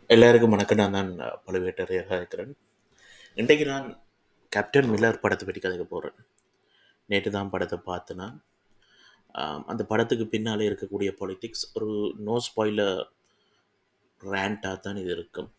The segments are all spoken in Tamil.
எல்லாருக்கும் வணக்கம் நான் தான் பழுவேட்டரையராக இருக்கிறேன் இன்றைக்கு நான் கேப்டன் மில்லர் படத்தை பற்றி கதைக்க போகிறேன் நேற்று தான் படத்தை பார்த்தேன்னா ஆம், அந்த படத்துக்கு பின்னாலே இருக்கக்கூடிய பொலிட்டிக்ஸ் ஒரு நோ ஸ்பாயிலர் ரேண்டாக தான் இது இருக்கும்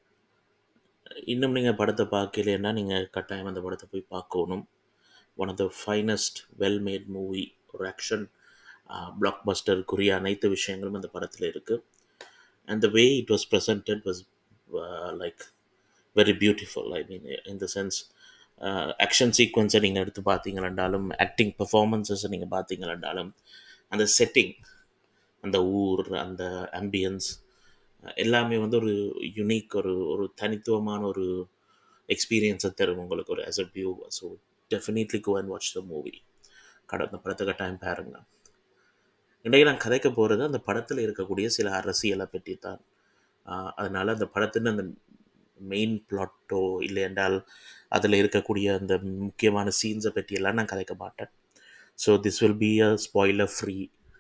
இன்னும் நீங்கள் படத்தை பார்க்கலைன்னா நீங்கள் கட்டாயம் அந்த படத்தை போய் பார்க்கணும் one of the finest well made movie ஒரு ஆக்ஷன் பிளாக் பஸ்டருக்குரிய அனைத்து விஷயங்களும் அந்த படத்தில் இருக்குது and the way it was presented was uh, like very beautiful i mean in the sense action சீக்வன்ஸை நீங்கள் எடுத்து பார்த்தீங்களாண்டாலும் ஆக்டிங் பெர்ஃபார்மன்ஸஸை நீங்கள் பார்த்தீங்களாண்டாலும் அந்த செட்டிங் அந்த ஊர் அந்த ஆம்பியன்ஸ் எல்லாமே வந்து ஒரு யுனிக் ஒரு ஒரு தனித்துவமான ஒரு எக்ஸ்பீரியன்ஸை தரும் உங்களுக்கு ஒரு as a view so definitely go and watch the movie கடந்த படத்தை கட்டாயம் பாருங்க இன்றைக்கு நான் கதைக்க போகிறது அந்த படத்தில் இருக்கக்கூடிய சில அரசியலை பற்றி தான் ஆஹ் அதனால அந்த படத்தின் அந்த மெயின் பிளாட்டோ இல்லை என்றால் அதில் இருக்கக்கூடிய அந்த முக்கியமான சீன்ஸை பற்றியெல்லாம் நான் கதைக்க மாட்டேன் so this will be a spoiler free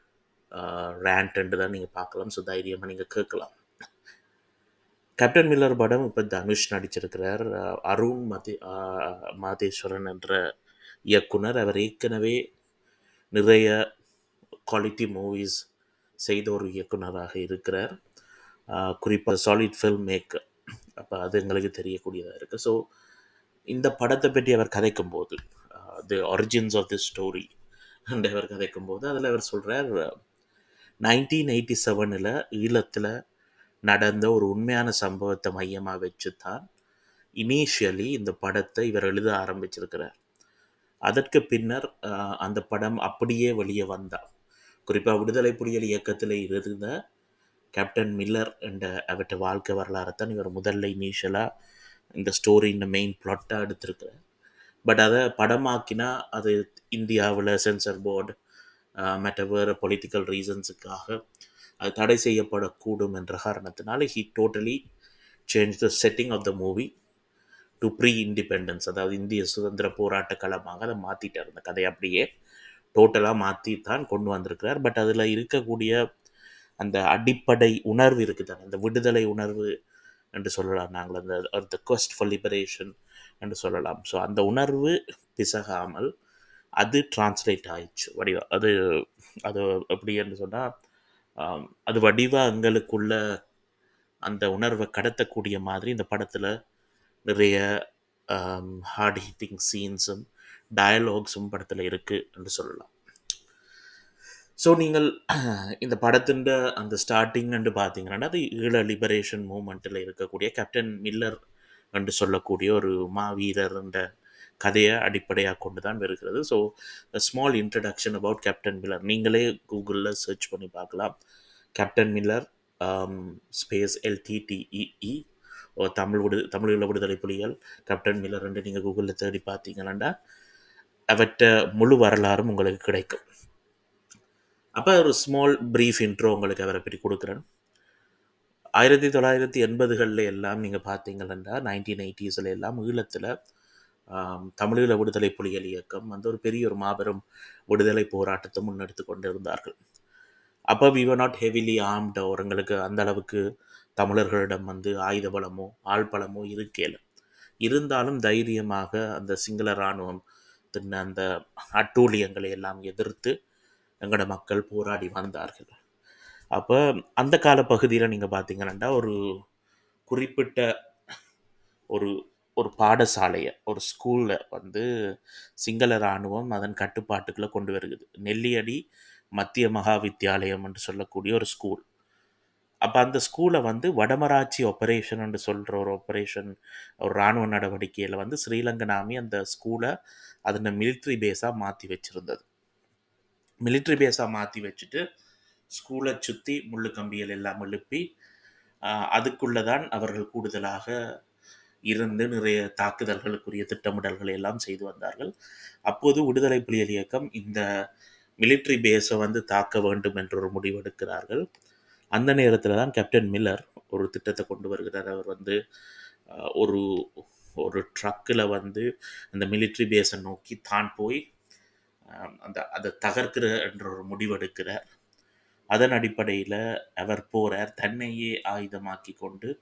rant தான் நீங்கள் பார்க்கலாம் ஸோ தைரியமாக நீங்கள் கேட்கலாம் கேப்டன் மில்லர் படம் இப்போ தனுஷ் நடிச்சிருக்கிறார் அஹ் அருண் மதி அஹ் மாதேஸ்வரன் என்ற இயக்குனர் அவர் ஏற்கனவே நிறைய குவாலிட்டி மூவிஸ் செய்த ஒரு இயக்குனராக இருக்கிறார் குறிப்பாக சாலிட் ஃபில்ம் மேக்கர் அப்போ அது எங்களுக்கு தெரியக்கூடியதாக இருக்குது ஸோ இந்த படத்தை பற்றி அவர் கதைக்கும் போது the origins of the story and அவர் கதைக்கும் போது அதில் அவர் சொல்கிறார் நைன்டீன் எயிட்டி செவனில் ஈழத்தில் நடந்த ஒரு உண்மையான சம்பவத்தை மையமாக வச்சு தான் இனிஷியலி இந்த படத்தை இவர் எழுத ஆரம்பிச்சிருக்கிறார் அதற்கு பின்னர் அஹ், அந்த படம் அப்படியே வெளியே வந்தார் குறிப்பாக விடுதலை புலிகள் இயக்கத்தில் இருந்த கேப்டன் மில்லர் என்ற அவற்றை வாழ்க்கை வரலாறை தான் இவர் முதல்ல இனிஷியலாக இந்த ஸ்டோரியின் மெயின் பிளாட்டாக எடுத்திருக்கிறார் பட் அதை படமாக்கினா அது இந்தியாவில் சென்சர் போர்டு மற்ற வேறு பொலிட்டிக்கல் ரீசன்ஸுக்காக அது தடை செய்யப்படக்கூடும் என்ற காரணத்தினால he totally change the setting of the movie to pre independence அதாவது இந்திய சுதந்திர போராட்ட களமாக அதை மாற்றிட்டார் அந்த கதையை அப்படியே டோட்டலாக மாற்றி தான் கொண்டு வந்திருக்கிறார் பட் அதில் இருக்கக்கூடிய அந்த அடிப்படை உணர்வு இருக்குது தானே அந்த விடுதலை உணர்வு என்று சொல்லலாம் நாங்கள் அந்த அந்த quest ஃபார் லிபரேஷன் என்று சொல்லலாம் ஸோ அந்த உணர்வு பிசகாமல் அது டிரான்ஸ்லேட் ஆயிடுச்சு வடிவா அது அது எப்படி என்று சொன்னால் அது வடிவாக எங்களுக்குள்ள அந்த உணர்வை கடத்தக்கூடிய மாதிரி இந்த படத்தில் நிறைய ஹார்ட் ஹிட்டிங் சீன்ஸும் டயலாக்ஸும் படத்தில் இருக்குது என்று சொல்லலாம் ஸோ நீங்கள் இந்த படத்தின் அந்த ஸ்டார்டிங் என்று பார்த்தீங்கன்னா அது ஈழ லிபரேஷன் மூமெண்ட்டில் இருக்கக்கூடிய கேப்டன் மில்லர் என்று சொல்லக்கூடிய ஒரு மாவீரர் என்ற கதையை அடிப்படையாக கொண்டு தான் வருகிறது so small introduction about Captain Miller நீங்களே கூகுளில் சர்ச் பண்ணி பார்க்கலாம் கேப்டன் மில்லர் ஸ்பேஸ் எல்டிடிஇஇ ஓ தமிழ் விடு தமிழீழ விடுதலை புலிகள் கேப்டன் மில்லர் என்று நீங்கள் கூகுளில் தேடி பார்த்தீங்கன்னா அவற்றை முழு வரலாறும் உங்களுக்கு கிடைக்கும் அப்போ ஒரு ஸ்மால் ப்ரீஃப் இன்ட்ரோ உங்களுக்கு அவரை பற்றி கொடுக்குறேன் ஆயிரத்தி தொள்ளாயிரத்தி எண்பதுகளில் எல்லாம் நீங்கள் பார்த்தீங்கன்னா நைன்டீன் எயிட்டிஸில் எல்லாம் ஈழத்தில் ஆம், தமிழீழ விடுதலை புலிகள் இயக்கம் வந்து ஒரு பெரிய ஒரு மாபெரும் விடுதலை போராட்டத்தை முன்னெடுத்து கொண்டு இருந்தார்கள் அப்போ we were not heavily armed அவங்களுக்கு அந்த அளவுக்கு தமிழர்களிடம் வந்து ஆயுத பலமோ ஆள் பலமோ இருக்கேல இருந்தாலும் தைரியமாக அந்த சிங்கள இராணுவம் தின்ன அந்த அட்டூழியங்களை எல்லாம் எதிர்த்து எங்களோட மக்கள் போராடி வந்தார்கள் அப்போ அந்த கால பகுதியில் நீங்கள் பார்த்தீங்கன்னா ஒரு குறிப்பிட்ட ஒரு ஒரு பாடசாலையை ஒரு ஸ்கூலில் வந்து சிங்கள இராணுவம் அதன் கட்டுப்பாட்டுக்குள்ளே கொண்டு வருகிறது நெல்லியடி மத்திய மகா வித்தியாலயம் என்று சொல்லக்கூடிய ஒரு ஸ்கூல் அப்போ அந்த ஸ்கூலை வந்து வடமராட்சி ஆபரேஷன் என்று சொல்கிற ஒரு ஆபரேஷன் ஒரு இராணுவ நடவடிக்கையில் வந்து ஸ்ரீலங்கன் ஆர்மி அந்த ஸ்கூலை அதனை மிலிட்ரி பேஸாக மாற்றி வச்சுருந்தது மிலிட்ரி பேஸாக மாற்றி வச்சுட்டு ஸ்கூலை சுற்றி முள்ளு கம்பிகள் எல்லாம் எழுப்பி ஆஹ், அதுக்குள்ளே தான் அவர்கள் கூடுதலாக இருந்து நிறைய தாக்குதல்களுக்குரிய திட்டமிடல்களை எல்லாம் செய்து வந்தார்கள் அப்போது விடுதலை புலிகள் இயக்கம் இந்த மிலிட்ரி பேஸை வந்து தாக்க வேண்டும் என்ற ஒரு முடிவெடுக்கிறார்கள் அந்த நேரத்தில் தான் கேப்டன் மில்லர் ஒரு திட்டத்தை கொண்டு வருகிறார் அவர் வந்து ஆஹ், ஒரு ஒரு ட்ரக்கில் வந்து அந்த மிலிட்ரி பேஸை நோக்கி தான் போய் ஆஹ், அந்த அதை தகர்க்கிற என்ற ஒரு முடிவெடுக்கிறார் அதன் அடிப்படையில் அவர் போறார் தன்னையே ஆயுதமாக்கி கொண்டு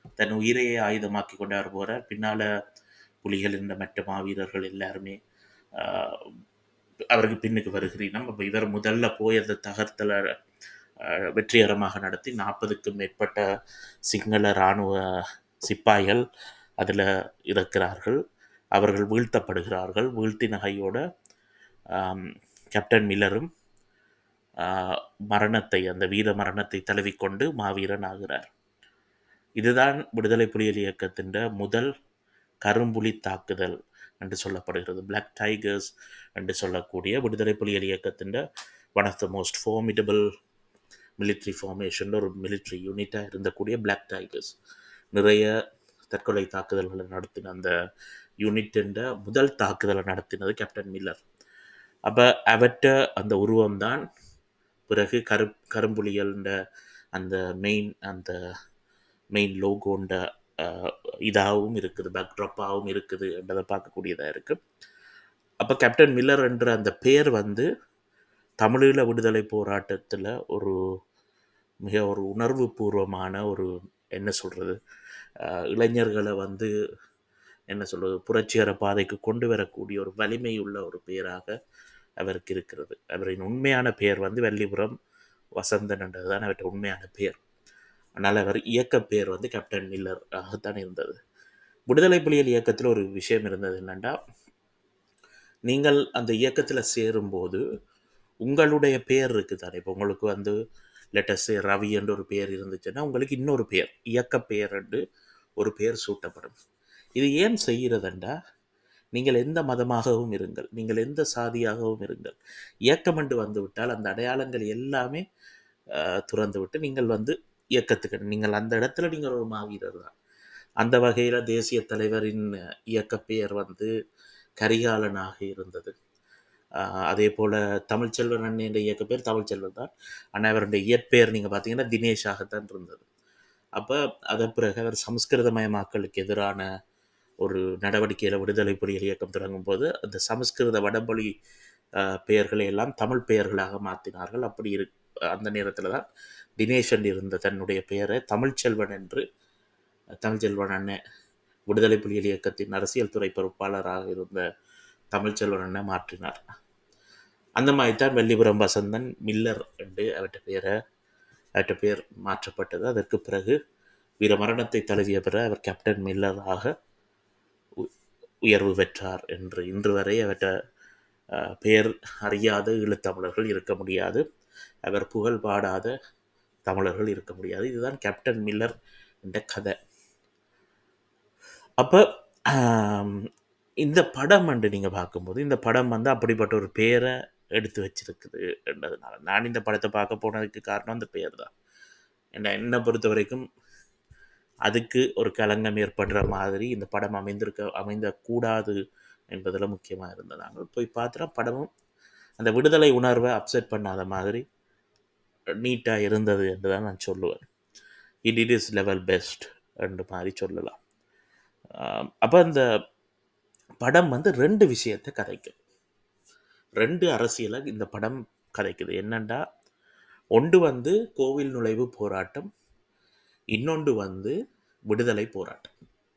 தன் உயிரையே ஆயுதமாக்கி கொண்டார் போகிறார் பின்னால் புலிகள் இந்த மற்ற மாவீரர்கள் எல்லாருமே ஆஹ், அவருக்கு பின்னுக்கு வருகிறீனம் அப்ப இவர் முதல்ல போய் அந்த தகர்த்தல ஆஹ், வெற்றிகரமாக நடத்தி நாற்பதுக்கும் மேற்பட்ட சிங்கள இராணுவ சிப்பாய்கள் அதில் இறக்கிறார்கள் அவர்கள் வீழ்த்தப்படுகிறார்கள் வீழ்த்தின கையோட ஆம், கேப்டன் மில்லரும் ஆஹ், மரணத்தை அந்த வீர மரணத்தை தழுவிக்கொண்டு மாவீரன் ஆகிறார் இதுதான் விடுதலை புலிகள் இயக்கத்தின் முதல் கரும்புலி தாக்குதல் என்று சொல்லப்படுகிறது Black டைகர்ஸ் என்று சொல்லக்கூடிய விடுதலை புலிகள் இயக்கத்தின் one of the most formidable military formation ஒரு military யூனிட்டாக இருந்தக்கூடிய Black டைகர்ஸ் நிறைய தற்கொலை தாக்குதல்களை நடத்தின அந்த யூனிட்டின் முதல் தாக்குதலை நடத்தினது கேப்டன் மில்லர் அப்போ அவற்ற அந்த உருவம்தான் பிறகு கரு கரும்புலிகள்ன்ற அந்த மெயின் அந்த மெயின் லோகோண்ட இதாகவும் இருக்குது பேக்ட்ராப்பாகவும் இருக்குது என்றதை பார்க்கக்கூடியதாக இருக்குது அப்போ கேப்டன் மில்லர் என்ற அந்த பேர் வந்து தமிழீழ விடுதலை போராட்டத்தில் ஒரு மிக ஒரு உணர்வு பூர்வமான ஒரு என்ன சொல்கிறது இளைஞர்களை வந்து என்ன சொல்கிறது புரட்சிகர பாதைக்கு கொண்டு வரக்கூடிய ஒரு வலிமை உள்ள ஒரு பேராக அவருக்கு இருக்கிறது அவரின் உண்மையான பெயர் வந்து வள்ளிபுரம் வசந்தன் என்றது தான் அவர்கிட்ட உண்மையான பெயர் அதனால் அவர் இயக்க பேர் வந்து கேப்டன் மில்லர் ஆகத்தான் இருந்தது விடுதலை புலிகள் இயக்கத்தில் ஒரு விஷயம் இருந்தது என்னென்னா நீங்கள் அந்த இயக்கத்தில் சேரும்போது உங்களுடைய பேர் இருக்குது தானே இப்போ உங்களுக்கு வந்து லெட்டஸ் ரவி என்ற ஒரு பேர் இருந்துச்சுன்னா உங்களுக்கு இன்னொரு பேர் இயக்க பெயர் என்று ஒரு பேர் சூட்டப்படும் இது ஏன் செய்கிறதுண்டா நீங்கள் எந்த மதமாகவும் இருங்கள் நீங்கள் எந்த சாதியாகவும் இருங்கள் இயக்கம் என்று வந்து விட்டால் அந்த அடையாளங்கள் எல்லாமே ஆஹ், துறந்து விட்டு நீங்கள் வந்து இயக்கத்துக்கு நீங்கள் அந்த இடத்துல நீங்கள் ஒரு மாவீரர் தான் அந்த வகையில் தேசிய தலைவரின் இயக்க பெயர் வந்து கரிகாலனாக இருந்தது ஆஹ் அதே போல் தமிழ்ச்செல்வன் அண்ணன் இயக்க பேர் தமிழ்ச்செல்வன் தான் ஆனால் அவருடைய இயற்பெயர் நீங்கள் பார்த்தீங்கன்னா தினேஷாகத்தான் இருந்தது அப்போ அதன் பிறகு அவர் சமஸ்கிருதமயமாக்கலுக்கு எதிரான ஒரு நடவடிக்கையில் விடுதலை புலிகள் இயக்கம் தொடங்கும் போது அந்த சமஸ்கிருத வடமொழி ஆஹ், பெயர்களை எல்லாம் தமிழ் பெயர்களாக மாற்றினார்கள் அப்படி இரு அந்த நேரத்தில் தான் தினேஷன் இருந்த தன்னுடைய பெயரை தமிழ்ச்செல்வன் என்று தமிழ்ச்செல்வன் அண்ணன் விடுதலை புலிகள் இயக்கத்தின் அரசியல் துறை பொறுப்பாளராக இருந்த தமிழ்ச்செல்வன் அண்ணன் மாற்றினார் அந்த மாதிரி தான் வெள்ளிபுரம் வசந்தன் மில்லர் என்று அவற்றை பெயரை அவற்றை பெயர் மாற்றப்பட்டது அதற்கு பிறகு வீர மரணத்தை தழுவிய பிறகு அவர் கேப்டன் மில்லராக உ- உயர்வு பெற்றார் என்று இன்று வரை அவற்றை அஹ், பெயர் அறியாத ஈழத்தமிழர்கள் இருக்க முடியாது அவர் புகழ் பாடாத தமிழர்கள் இருக்க முடியாது இதுதான் கேப்டன் மில்லர் என்ற கதை அப்போ இந்த படம் வந்து நீங்கள் பார்க்கும்போது இந்த படம் வந்து அப்படிப்பட்ட ஒரு பேரை எடுத்து வச்சிருக்குது என்றதுனால நான் இந்த படத்தை பார்க்க போனதுக்கு காரணம் அந்த பேர் தான் என்ன என்னை பொறுத்த வரைக்கும் அதுக்கு ஒரு களங்கம் ஏற்படுற மாதிரி இந்த படம் அமைந்திருக்க அமைந்தக்கூடாது என்பதில் முக்கியமாக இருந்ததாங்க போய் பார்த்தா படமும் அந்த விடுதலை உணர்வை அப்செட் பண்ணாத மாதிரி நீட்டாக இருந்தது என்று தான் நான் சொல்லுவேன் it it is level best என்று மாதிரி சொல்லலாம் அப்போ அந்த படம் வந்து ரெண்டு விஷயத்தை கதைக்கும் ரெண்டு அரசியலை இந்த படம் கதைக்குது என்னண்டா ஒன்று வந்து கோவில் நுழைவு போராட்டம் இன்னொன்று வந்து விடுதலை போராட்டம்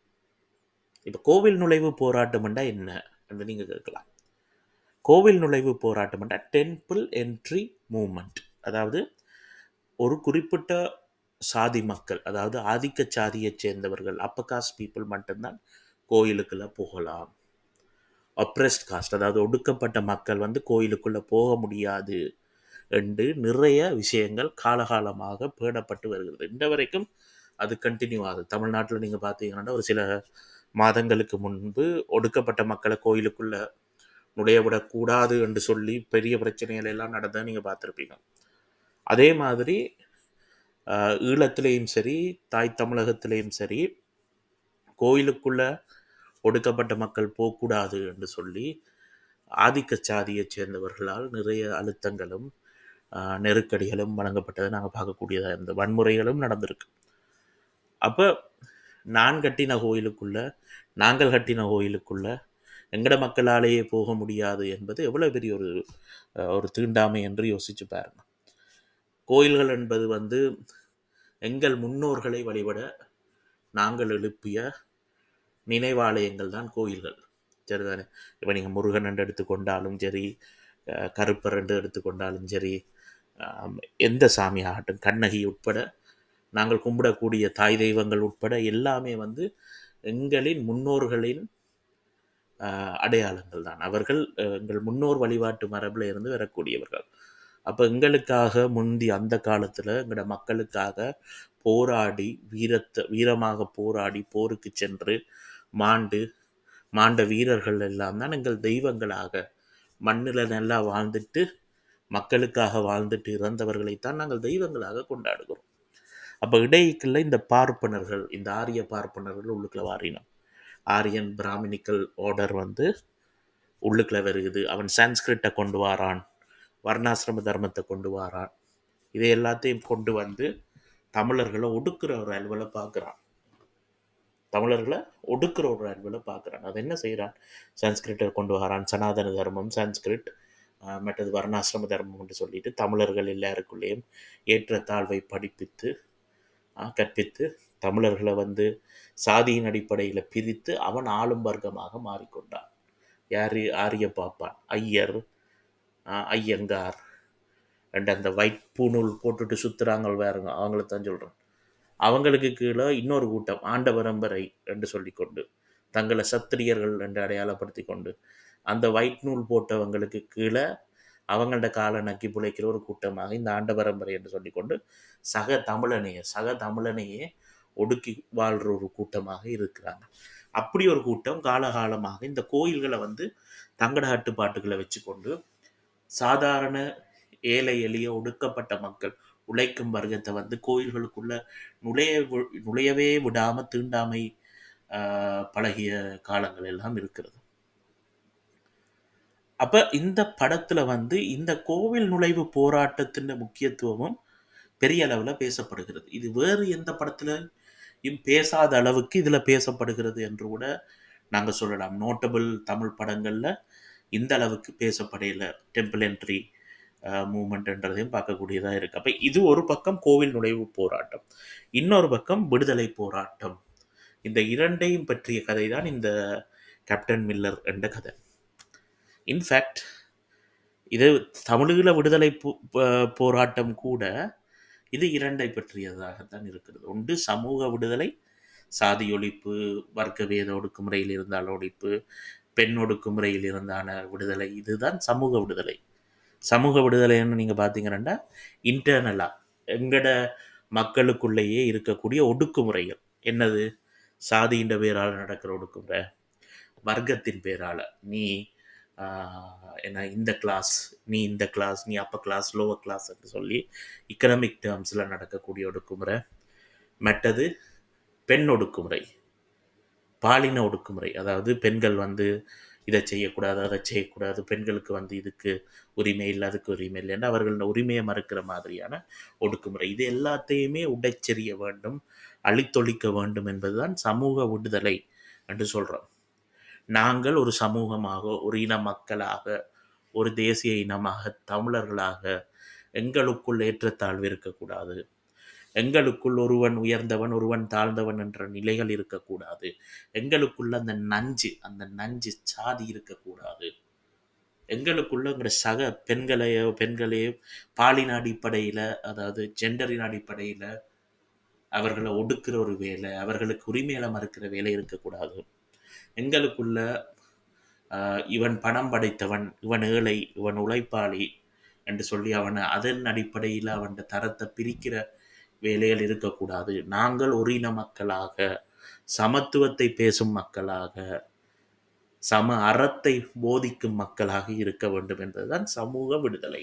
இப்போ கோவில் நுழைவு போராட்டம்ண்டா என்ன என்று நீங்கள் கேட்கலாம் கோவில் நுழைவு போராட்டம்ண்டா டெம்பிள் என்ட்ரி மூமெண்ட் அதாவது ஒரு குறிப்பிட்ட சாதி மக்கள் அதாவது ஆதிக்க சாதியைச் சேர்ந்தவர்கள் அப்பர் காஸ்ட் பீப்புள் மட்டும்தான் கோயிலுக்குள்ள போகலாம் அப்ரெஸ்ட் காஸ்ட் அதாவது ஒடுக்கப்பட்ட மக்கள் வந்து கோயிலுக்குள்ள போக முடியாது என்று நிறைய விஷயங்கள் காலகாலமாக பேணப்பட்டு வருகிறது இந்த வரைக்கும் அது கண்டினியூ ஆகுது தமிழ்நாட்டில் நீங்கள் பார்த்தீங்கன்னா ஒரு சில மாதங்களுக்கு முன்பு ஒடுக்கப்பட்ட மக்களை கோயிலுக்குள்ள நுழைய விடக்கூடாது என்று சொல்லி பெரிய பிரச்சனைகள் எல்லாம் நடந்ததை நீங்கள் பார்த்துருப்பீங்க அதே மாதிரி ஆஹ், ஈழத்திலேயும் சரி தாய் தமிழகத்திலேயும் சரி கோயிலுக்குள்ள ஒடுக்கப்பட்ட மக்கள் போகக்கூடாது என்று சொல்லி ஆதிக்க சாதியைச் சேர்ந்தவர்களால் நிறைய அழுத்தங்களும் ஆஹ், நெருக்கடிகளும் வழங்கப்பட்டதை நாங்கள் பார்க்கக்கூடியதாக இருந்த வன்முறைகளும் நடந்திருக்கு அப்போ நான் கட்டின கோயிலுக்குள்ள நாங்கள் கட்டின கோயிலுக்குள்ள எங்கட மக்களாலேயே போக முடியாது என்பது எவ்வளோ பெரிய ஒரு ஆஹ், ஒரு தீண்டாமை என்று யோசிச்சு பாருங்க கோயில்கள் என்பது வந்து எங்கள் முன்னோர்களை வழிபட நாங்கள் எழுப்பிய நினைவாலயங்கள் தான் கோயில்கள் சரிதானே இப்போ நீங்கள் முருகன் என்று எடுத்துக்கொண்டாலும் சரி அஹ் கருப்பர் என்று எடுத்துக்கொண்டாலும் சரி ஆம், எந்த சாமி ஆகட்டும் கண்ணகி உட்பட நாங்கள் கும்பிடக்கூடிய தாய் தெய்வங்கள் உட்பட எல்லாமே வந்து எங்களின் முன்னோர்களின் ஆஹ், அடையாளங்கள் தான் அவர்கள் அஹ், எங்கள் முன்னோர் வழிபாட்டு மரபில் இருந்து வரக்கூடியவர்கள் அப்போ எங்களுக்காக முந்தி அந்த காலத்தில் எங்களோட மக்களுக்காக போராடி வீரத்தை வீரமாக போராடி போருக்கு சென்று மாண்டு மாண்ட வீரர்கள் எல்லாம் தான் எங்கள் தெய்வங்களாக மண்ணில் நல்லா வாழ்ந்துட்டு மக்களுக்காக வாழ்ந்துட்டு இறந்தவர்களைத்தான் நாங்கள் தெய்வங்களாக கொண்டாடுகிறோம் அப்போ இடைக்குள்ள இந்த பார்ப்பனர்கள் இந்த ஆரிய பார்ப்பனர்கள் உள்ளுக்குள்ள வாரினம் ஆரியன் பிராமணிக்கல் ஆர்டர் வந்து உள்ளுக்குள்ள வருகுது அவன் சான்ஸ்கிரிட்டை கொண்டு வாரான் வர்ணாசிரம தர்மத்தை கொண்டு வாரான் இதை எல்லாத்தையும் கொண்டு வந்து தமிழர்களை ஒடுக்குற ஒரு அலுவலை பார்க்குறான் தமிழர்களை ஒடுக்குற ஒரு அலுவலை பார்க்குறான் அது என்ன செய்கிறான் சான்ஸ்கிரிட்டை கொண்டு வரான் சனாதன தர்மம் சான்ஸ்கிரிட் ஆஹ் மற்றது வர்ணாசிரம தர்மம் என்று சொல்லிட்டு தமிழர்கள் எல்லாருக்குள்ளேயும் ஏற்றத்தாழ்வை படிப்பித்து ஆஹ் கற்பித்து தமிழர்களை வந்து சாதியின் அடிப்படையில் பிரித்து அவன் ஆளும் வர்க்கமாக மாறிக்கொண்டான் யார் ஆரிய பாப்பான் ஐயர் ஆஹ் ஐயங்கார் அண்ட் அந்த ஒயிட் பூநூல் போட்டுட்டு சுத்துறாங்க வேறுங்க அவங்கள தான் சொல்கிறேன் அவங்களுக்கு கீழே இன்னொரு கூட்டம் ஆண்ட பரம்பரை என்று சொல்லிக்கொண்டு தங்களை சத்திரியர்கள் என்று அடையாளப்படுத்தி கொண்டு அந்த ஒயிட் நூல் போட்டவங்களுக்கு கீழே அவங்களோட காலை நக்கி பிழைக்கிற ஒரு கூட்டமாக இந்த ஆண்ட பரம்பரை என்று சொல்லிக்கொண்டு சக தமிழனையே சக தமிழனையே ஒடுக்கி வாழ்கிற ஒரு கூட்டமாக இருக்கிறாங்க அப்படி ஒரு கூட்டம் காலகாலமாக இந்த கோயில்களை வந்து தங்கட கட்டுப்பாட்டுகளை வச்சுக்கொண்டு சாதாரண ஏழை எளிய ஒடுக்கப்பட்ட மக்கள் உழைக்கும் வர்க்கத்தை வந்து கோயில்களுக்குள்ள நுழைய வி- நுழையவே விடாம தீண்டாமை ஆஹ், பழகிய காலங்கள் எல்லாம் இருக்கிறது அப்ப இந்த படத்துல வந்து இந்த கோவில் நுழைவு போராட்டத்தின் முக்கியத்துவமும் பெரிய அளவுல பேசப்படுகிறது இது வேறு எந்த படத்துலயும் பேசாத அளவுக்கு இதுல பேசப்படுகிறது என்று கூட நாங்க சொல்லலாம் நோட்டபிள் தமிழ் படங்கள்ல இந்த அளவுக்கு பேசப்படையில டெம்பிள் என்ட்ரி மூமெண்ட்ன்றதையும் பார்க்கக்கூடியதா இருக்கு அப்ப இது ஒரு பக்கம் கோவில் நுழைவு போராட்டம் இன்னொரு பக்கம் விடுதலை போராட்டம் இந்த இரண்டையும் பற்றிய கதை தான் இந்த கேப்டன் மில்லர் என்ற கதை இன்ஃபேக்ட் இது தமிழீழ விடுதலை போ- போ- போராட்டம் கூட இது இரண்டை பற்றியதாகத்தான் இருக்கிறது ஒன்று சமூக விடுதலை சாதி ஒழிப்பு வர்க்க வேத ஒடுக்குமுறையில் இருந்தால் ஒழிப்பு பெண் ஒடுக்குமுறையில் இருந்தான விடுதலை இதுதான் சமூக விடுதலை சமூக விடுதலைன்னு நீங்கள் பார்த்தீங்கன்னா இன்டர்னலாக எங்கட மக்களுக்குள்ளேயே இருக்கக்கூடிய ஒடுக்குமுறைகள் என்னது சாதியின் பேரால் நடக்கிற ஒடுக்குமுறை வர்க்கத்தின் பேரால் நீ ஆஹ், என்ன இந்த கிளாஸ் நீ இந்த கிளாஸ் நீ அப்போ கிளாஸ் லோவர் கிளாஸ் என்று சொல்லி இக்கனாமிக் டேர்ம்ஸில் நடக்கக்கூடிய ஒடுக்குமுறை மற்றது பெண் ஒடுக்குமுறை பாலின ஒடுக்குமுறை அதாவது பெண்கள் வந்து இதை செய்யக்கூடாது அதை செய்யக்கூடாது பெண்களுக்கு வந்து இதுக்கு உரிமை இல்லை அதுக்கு உரிமை இல்லைன்னு அவர்கள் உரிமையை மறுக்கிற மாதிரியான ஒடுக்குமுறை இது எல்லாத்தையுமே உடைச்செறிய வேண்டும் அழித்தொழிக்க வேண்டும் என்பதுதான் சமூக விடுதலை என்று சொல்கிறோம் நாங்கள் ஒரு சமூகமாக ஒரு இன மக்களாக ஒரு தேசிய இனமாக தமிழர்களாக எங்களுக்குள் ஏற்றத்தாழ்வு இருக்கக்கூடாது எங்களுக்குள் ஒருவன் உயர்ந்தவன் ஒருவன் தாழ்ந்தவன் என்ற நிலைகள் இருக்கக்கூடாது எங்களுக்குள்ள அந்த நஞ்சு அந்த நஞ்சு சாதி இருக்கக்கூடாது எங்களுக்குள்ள எங்களோட சக பெண்களையோ பெண்களையோ பாலின அடிப்படையில் அதாவது ஜெண்டரின் அடிப்படையில் அவர்களை ஒடுக்குற ஒரு வேலை அவர்களுக்கு உரிமையில மறுக்கிற வேலை இருக்கக்கூடாது எங்களுக்குள்ள ஆஹ், இவன் பணம் படைத்தவன் இவன் ஏழை இவன் உழைப்பாளி என்று சொல்லி அவனை அதன் அடிப்படையில் அவன் தரத்தை பிரிக்கிற வேலைகள் இருக்கக்கூடாது நாங்கள் ஒரு இன மக்களாக சமத்துவத்தை பேசும் மக்களாக சம அறத்தை போதிக்கும் மக்களாக இருக்க வேண்டும் என்பதுதான் சமூக விடுதலை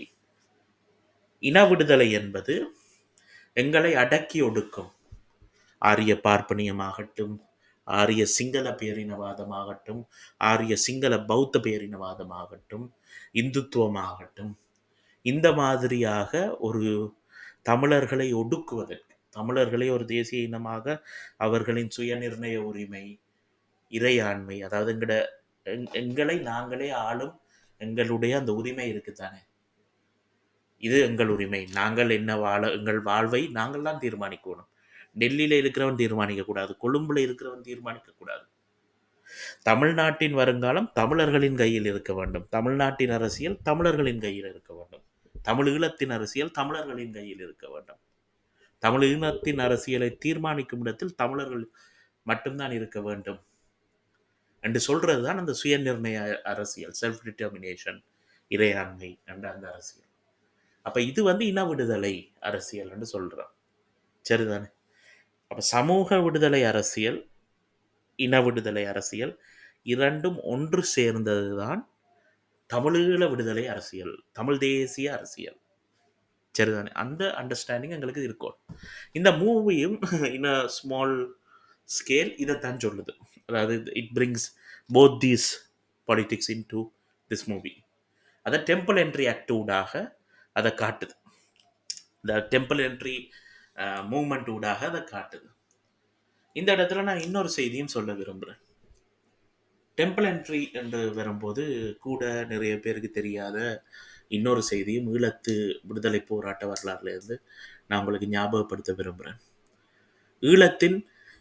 இன விடுதலை என்பது எங்களை அடக்கி ஒடுக்கும் ஆரிய பார்ப்பனியமாகட்டும் ஆரிய சிங்கள பேரினவாதமாகட்டும் ஆரிய சிங்கள பௌத்த பேரினவாதமாகட்டும் இந்துத்துவமாகட்டும் இந்த மாதிரியாக ஒரு தமிழர்களை ஒடுக்குவதற்கு தமிழர்களை ஒரு தேசிய இனமாக அவர்களின் சுயநிர்ணய உரிமை இறையாண்மை அதாவது எங்கட எங்- எங்களை நாங்களே ஆளும் எங்களுடைய அந்த உரிமை இருக்குதானே இது எங்கள் உரிமை நாங்கள் என்ன வாழ எங்கள் வாழ்வை நாங்கள் தான் தீர்மானிக்கணும் டெல்லியில இருக்கிறவன் தீர்மானிக்கக்கூடாது கொழும்புல இருக்கிறவன் தீர்மானிக்கக்கூடாது தமிழ்நாட்டின் வருங்காலம் தமிழர்களின் கையில் இருக்க வேண்டும் தமிழ்நாட்டின் அரசியல் தமிழர்களின் கையில் இருக்க வேண்டும் தமிழ் ஈழத்தின் அரசியல் தமிழர்களின் கையில் இருக்க வேண்டும் தமிழ் ஈழத்தின் அரசியலை தீர்மானிக்கும் இடத்தில் தமிழர்கள் மட்டும்தான் இருக்க வேண்டும் என்று சொல்றது தான் அந்த சுயநிர்ணய அரசியல் செல்ஃப் டிட்டர்மினேஷன் இறையாண்மை என்ற அந்த அரசியல் அப்ப இது வந்து இன விடுதலை அரசியல் என்று சொல்றோம் சரிதானே அப்ப சமூக விடுதலை அரசியல் இன விடுதலை அரசியல் இரண்டும் ஒன்று சேர்ந்ததுதான் தமிழீழ விடுதலை அரசியல் தமிழ் தேசிய அரசியல் சரிதானே அந்த அண்டர்ஸ்டாண்டிங் எங்களுக்கு இருக்கும் இந்த மூவியும் இன் அ ஸ்மால் ஸ்கேல் இதைத்தான் சொல்லுது அதாவது it brings both these politics into this movie அதை டெம்பிள் என்ட்ரி ஆக்டிவ்டாக அதை காட்டுது இந்த டெம்பிள் என்ட்ரி மூமெண்ட் ஊடாக அதை காட்டுது இந்த இடத்துல நான் இன்னொரு செய்தியும் சொல்ல விரும்புகிறேன் டெம்பிள் என்ட்ரி என்று வரும்போது கூட நிறைய பேருக்கு தெரியாத இன்னொரு செய்தியும் ஈழத்து விடுதலை போராட்ட வரலாறுலேருந்து நான் உங்களுக்கு ஞாபகப்படுத்த விரும்புகிறேன் ஈழத்தின்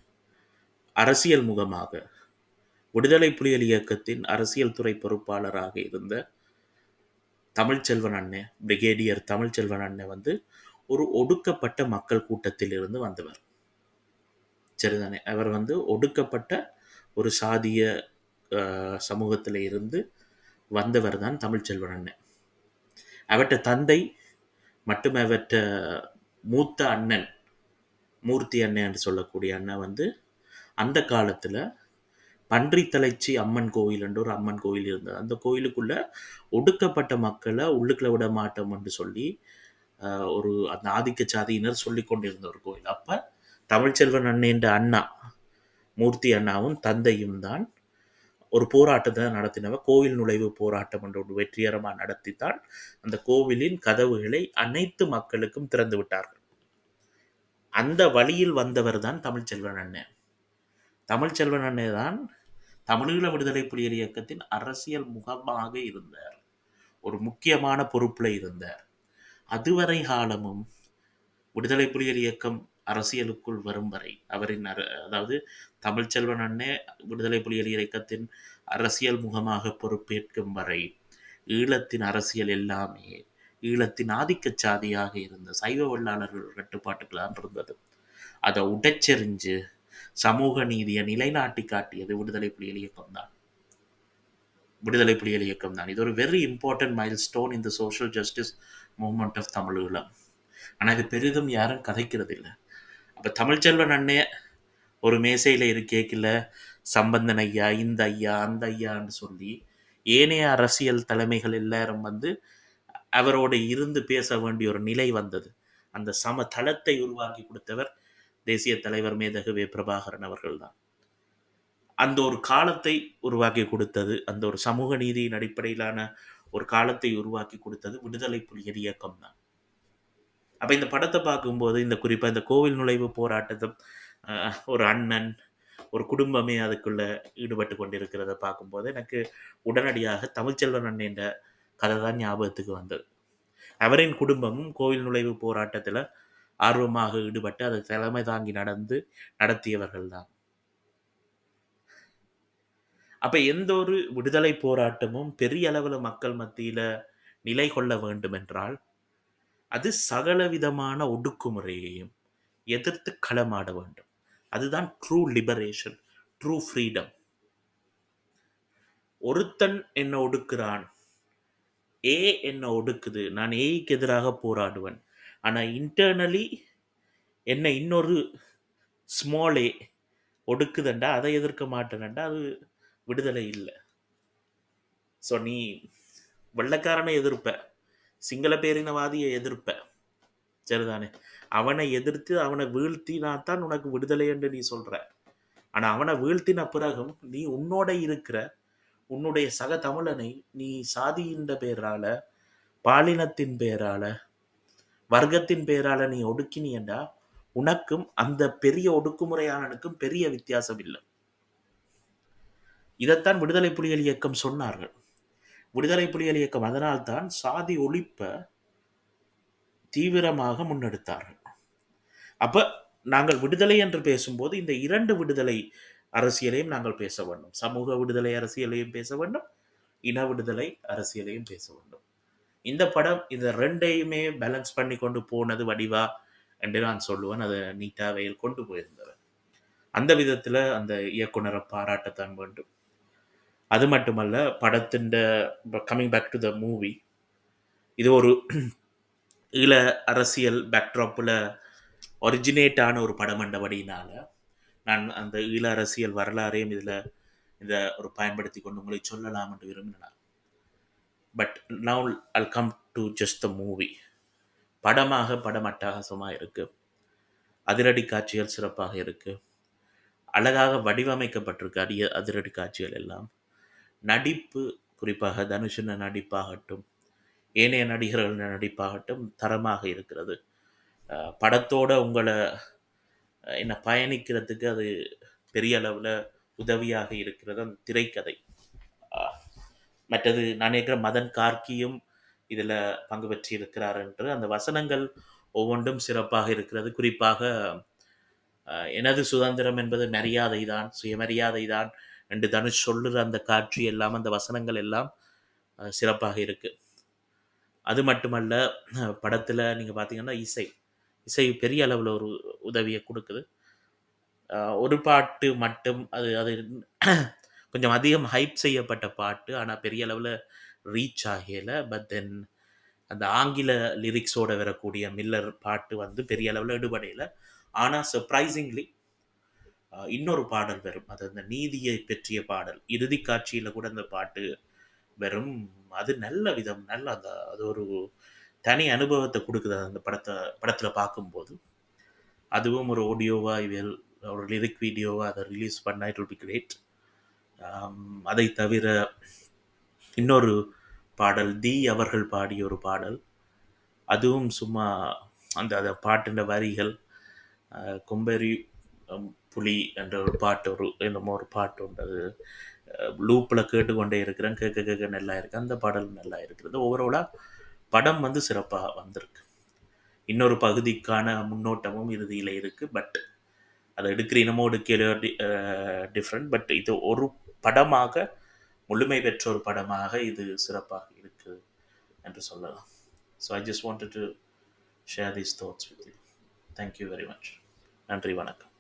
அரசியல் முகமாக விடுதலை புலிகள் இயக்கத்தின் அரசியல் துறை பொறுப்பாளராக இருந்த தமிழ்ச்செல்வன் அண்ணன் பிரிகேடியர் தமிழ்ச்செல்வன் அண்ணன் வந்து ஒரு ஒடுக்கப்பட்ட மக்கள் கூட்டத்தில் இருந்து வந்தவர் சரிதானே அவர் வந்து ஒடுக்கப்பட்ட ஒரு சாதிய சமூகத்தில் இருந்து வந்தவர் தான் தமிழ்ச்செல்வன் அண்ணன் அவற்ற தந்தை மட்டும் அவற்ற மூத்த அண்ணன் மூர்த்தி அண்ணன் என்று சொல்லக்கூடிய அண்ணன் வந்து அந்த காலத்தில் பன்றி தலைச்சி அம்மன் கோயில் என்று ஒரு அம்மன் கோயில் இருந்தது அந்த கோயிலுக்குள்ள ஒடுக்கப்பட்ட மக்களை உள்ளுக்குள்ள விட மாட்டோம் என்று சொல்லி ஒரு அந்த ஆதிக்க சாதியினர் சொல்லி கொண்டிருந்த ஒரு கோயில் அப்ப தமிழ்ச்செல்வன் அண்ணன் அண்ணா மூர்த்தி அண்ணாவும் தந்தையும் தான் ஒரு போராட்டத்தை நடத்தினவர் கோவில் நுழைவு போராட்டம் என்ற ஒரு வெற்றிகரமாக நடத்தித்தான் அந்த கோவிலின் கதவுகளை அனைத்து மக்களுக்கும் திறந்து விட்டார்கள் அந்த வழியில் வந்தவர் தான் தமிழ்ச்செல்வன் அண்ணன் தமிழ்ச்செல்வன் அண்ணே தான் தமிழீழ விடுதலை புலிகள் இயக்கத்தின் அரசியல் முகமாக இருந்தார் ஒரு முக்கியமான பொறுப்பில் இருந்தார் அதுவரை காலமும் விடுதலை புலிகள் இயக்கம் அரசியலுக்குள் வரும் வரை அவரின் அர அதாவது தமிழ்ச்செல்வன் அண்ணே விடுதலை புலிகள் இயக்கத்தின் அரசியல் முகமாக பொறுப்பேற்கும் வரை ஈழத்தின் அரசியல் எல்லாமே ஈழத்தின் ஆதிக்க சாதியாக இருந்த சைவ வெள்ளாளர்கள் கட்டுப்பாட்டுக்களான் இருந்தது அதை உடைச்செறிஞ்சு சமூக நீதியை நிலைநாட்டி காட்டியது விடுதலை புலிகள் இயக்கம் தான் விடுதலை புலிகள் இயக்கம் தான் இது ஒரு வெரி இம்பார்ட்டன்ட் மைல் ஸ்டோன் இந்த social justice movement of Tamil Eelam ஆனால் இது பெரிதும் யாரும் கதைக்கிறது இல்லை அப்போ தமிழ்ச்செல்வன் அண்ணே ஒரு மேசையில் இருக்கேக்கில் சம்பந்தன் ஐயா இந்த ஐயா அந்த ஐயான்னு சொல்லி ஏனைய அரசியல் தலைமைகள் எல்லாரும் வந்து அவரோட இருந்து பேச வேண்டிய ஒரு நிலை வந்தது அந்த சம தளத்தை உருவாக்கி கொடுத்தவர் தேசிய தலைவர் மேதகு வே பிரபாகரன் அவர்கள் தான் அந்த ஒரு காலத்தை உருவாக்கி கொடுத்தது அந்த ஒரு சமூக நீதியின் அடிப்படையிலான ஒரு காலத்தை உருவாக்கி கொடுத்தது விடுதலை புலிகள் இயக்கம் தான் அப்ப இந்த படத்தை பார்க்கும்போது இந்த குறிப்பா இந்த கோவில் நுழைவு போராட்டத்தை ஒரு அண்ணன் ஒரு குடும்பமே அதுக்குள்ள ஈடுபட்டு கொண்டிருக்கிறத பார்க்கும்போது எனக்கு உடனடியாக தமிழ்ச்செல்வன் அண்ணன் கதை தான் ஞாபகத்துக்கு வந்தது அவரின் குடும்பமும் கோவில் நுழைவு போராட்டத்தில் ஆர்வமாக ஈடுபட்டு அதை தலைமை தாங்கி நடந்து நடத்தியவர்கள் தான் அப்ப எந்த ஒரு விடுதலை போராட்டமும் பெரிய அளவில் மக்கள் மத்தியில நிலை கொள்ள வேண்டும் என்றால் அது சகல விதமான ஒடுக்குமுறையையும் எதிர்த்து களமாட வேண்டும் அதுதான் ட்ரூ லிபரேஷன் ட்ரூ ஃப்ரீடம் ஒருத்தன் என்ன ஒடுக்குறான் ஏ என்ன ஒடுக்குது நான் ஏய்க்கு எதிராக போராடுவேன் ஆனால் இன்டர்னலி என்ன இன்னொரு ஸ்மால் ஏ ஒடுக்குதண்டா அதை எதிர்க்க மாட்டேனண்டா அது விடுதலை இல்லை ஸோ நீ வெள்ளக்காரனை எதிர்ப்ப சிங்கள பேரினவாதியை எதிர்ப்ப சரிதானே அவனை எதிர்த்து அவனை வீழ்த்தினா தான் உனக்கு விடுதலை என்று நீ சொல்ற ஆனா அவனை வீழ்த்தின பிறகும் நீ உன்னோட இருக்கிற உன்னுடைய சக தமிழனை நீ சாதியின் பேரால பாலினத்தின் பேரால வர்க்கத்தின் பேரால நீ ஒடுக்கினியண்டா உனக்கும் அந்த பெரிய ஒடுக்குமுறையாளனுக்கும் பெரிய வித்தியாசம் இல்லை இதைத்தான் விடுதலை புலிகள் இயக்கம் சொன்னார்கள் விடுதலை புலிகள் இயக்கம் அதனால்தான் சாதி ஒழிப்ப தீவிரமாக முன்னெடுத்தார்கள் அப்ப நாங்கள் விடுதலை என்று பேசும்போது இந்த இரண்டு விடுதலை அரசியலையும் நாங்கள் பேச வேண்டும் சமூக விடுதலை அரசியலையும் பேச வேண்டும் இன விடுதலை அரசியலையும் பேச வேண்டும் இந்த படம் இந்த ரெண்டையுமே பேலன்ஸ் பண்ணி கொண்டு போனது வடிவா என்று நான் சொல்லுவேன் அதை நீட்டாவையில் கொண்டு போயிருந்தவர் அந்த விதத்தில் அந்த இயக்குனரை பாராட்டத்தான் வேண்டும் அது மட்டுமல்ல படத்தின் coming back to the movie இது ஒரு ஈழ அரசியல் பேக்ட்ராப்பில் ஒரிஜினேட் ஆன ஒரு படம் என்றபடியினால நான் அந்த ஈழ அரசியல் வரலாறையும் இதில் இதை ஒரு பயன்படுத்தி கொண்டு உங்களை சொல்லலாம் என்று விரும்பினார் but now I'll come to just the movie படமாக படம் அட்டகாசமாக இருக்கு அதிரடி காட்சிகள் சிறப்பாக இருக்கு அழகாக வடிவமைக்கப்பட்டிருக்கு அடிய அதிரடி காட்சிகள் எல்லாம் நடிப்பு குறிப்பாக தனுஷின நடிப்பாகட்டும் ஏனைய நடிகர்கள் நடிப்பாகட்டும் தரமாக இருக்கிறது அஹ் படத்தோட உங்களை அஹ், என்ன பயணிக்கிறதுக்கு அது பெரிய அளவில் உதவியாக இருக்கிறது அந்த திரைக்கதை அஹ், மற்றது நான் நினைக்கிற மதன் கார்கியும் இதில் பங்கு பெற்றி இருக்கிறார் என்று அந்த வசனங்கள் ஒவ்வொன்றும் சிறப்பாக இருக்கிறது குறிப்பாக அஹ், எனது சுதந்திரம் என்பது மரியாதை தான் சுயமரியாதை தான் என்று தனுஷ் சொல்லுற அந்த காட்சி எல்லாம் அந்த வசனங்கள் எல்லாம் அஹ், சிறப்பாக இருக்கு அது மட்டுமல்ல படத்தில் நீங்கள் பார்த்தீங்கன்னா இசை இசை பெரிய அளவில் ஒரு உதவியை கொடுக்குது அஹ், ஒரு பாட்டு மட்டும் அது அது கொஞ்சம் அதிகம் ஹைப் செய்யப்பட்ட பாட்டு ஆனால் பெரிய அளவில் ரீச் ஆகலை பட் தென் அந்த ஆங்கில லிரிக்ஸோட வரக்கூடிய மில்லர் பாட்டு வந்து பெரிய அளவில் எடுபடையில் ஆனால் சர்ப்ரைசிங்லி இன்னொரு பாடல் வரும் அது அந்த நீதியை பற்றிய பாடல் இறுதி காட்சியில் கூட அந்த பாட்டு வரும் அது நல்ல விதம் நல்ல அந்த அது ஒரு தனி அனுபவத்தை கொடுக்குது அந்த படத்தை படத்தில் பார்க்கும்போது அதுவும் ஒரு ஆடியோவாக இவள் ஒரு லிரிக் வீடியோவாக அதை ரிலீஸ் பண்ணால் இட் will be great ஆம், அதை தவிர இன்னொரு பாடல் தி அவர்கள் பாடிய ஒரு பாடல் அதுவும் சும்மா அந்த அந்த பாட்டின் வரிகள் அஹ், கொம்பெரி அம், புலி என்ற ஒரு பாட்டு ஒரு என்னமோ ஒரு பாட்டு உண்டு அது லூப்பில் கேட்டுக்கொண்டே இருக்கிறேன் கேட்க கேட்க நல்லா இருக்கு அந்த பாடல் நல்லா இருக்கிறது ஓவராலாக படம் வந்து சிறப்பாக வந்திருக்கு இன்னொரு பகுதிக்கான முன்னோட்டமும் இறுதியில் இருக்குது பட் அதை எடுக்கிற இனமோ எடுக்கிற டிஃப்ரெண்ட் பட் இது ஒரு படமாக முழுமை பெற்ற ஒரு படமாக இது சிறப்பாக இருக்குது என்று சொல்லலாம் so I just wanted to share these thoughts with you thank you very much நன்றி வணக்கம்